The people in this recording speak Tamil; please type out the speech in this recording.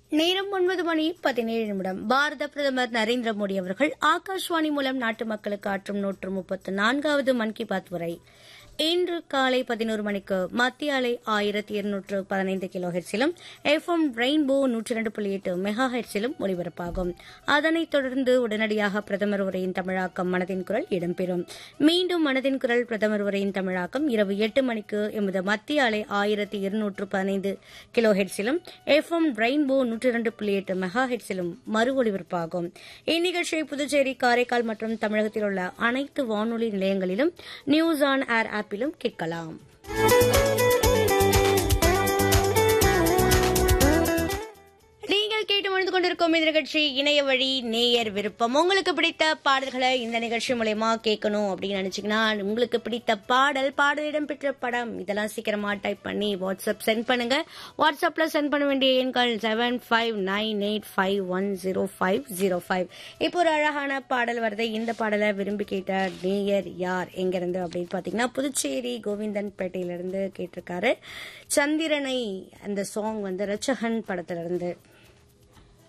நேரம் ஒன்பது மணி பதினேழு நிமிடம் பாரத பிரதமர் நரேந்திர மோடி அவர்கள் ஆகாஷ்வாணி மூலம் நாட்டு மக்களுக்கு ஆற்றும் நூற்று முப்பத்து நான்காவது மன் கி பாத் உரை இன்று காலை பதினோரு மணிக்கு மத்திய அலை ஆயிரத்தி இருநூற்று பதினைந்து கிலோ ஹெட்ஸிலும் எஃப்எம் ரெயின்போ நூற்றி இரண்டு புள்ளி எட்டு மெகா ஹெட்ஸிலும் ஒலிபரப்பாகும் அதனைத் தொடர்ந்து உடனடியாக பிரதமர் உரையின் தமிழாக்கம் மனதின் குரல் இடம்பெறும் மீண்டும் மனதின் குரல் பிரதமர் உரையின் தமிழாக்கம் இரவு எட்டு மணிக்கு எமது மத்திய அலை ஆயிரத்தி இருநூற்று பதினைந்து கிலோ ஹெட்ஸிலும் எஃப்எம் ரெயின்போ நூற்றி இரண்டு புள்ளி எட்டு மெகா ஹெட்ஸிலும் மறு ஒலிபரப்பாகும் இந்நிகழ்ச்சியை புதுச்சேரி காரைக்கால் மற்றும் தமிழகத்தில் உள்ள அனைத்து வானொலி நிலையங்களிலும் நியூஸ் ஆன் ஏர் ஆப்பிலும் கேட்கலாம் நீங்கள் கேட்டு மணிந்து கொண்டிருக்கும் இந்த நிகழ்ச்சி இணைய வழி நேயர் விருப்பம் உங்களுக்கு பிடித்த பாடல்களை இந்த நிகழ்ச்சி மூலயமா கேட்கணும் அப்படின்னு நினைச்சீங்கன்னா உங்களுக்கு பிடித்த பாடல் பாடல் இடம்பெற்ற படம் இதெல்லாம் சீக்கிரமா டைப் பண்ணி வாட்ஸ்அப் சென்ட் பண்ணுங்க வாட்ஸ்அப்ல சென்ட் பண்ண வேண்டிய எண்கள் seven five nine eight five one zero five zero five இப்போ ஒரு அழகான பாடல் வருது இந்த பாடலை விரும்பி கேட்ட நேயர் யார் எங்கிருந்து அப்படின்னு பாத்தீங்கன்னா புதுச்சேரி கோவிந்தன் பேட்டையிலிருந்து கேட்டிருக்காரு சந்திரனை அந்த சாங் வந்து ரச்சகன் படத்துல இருந்து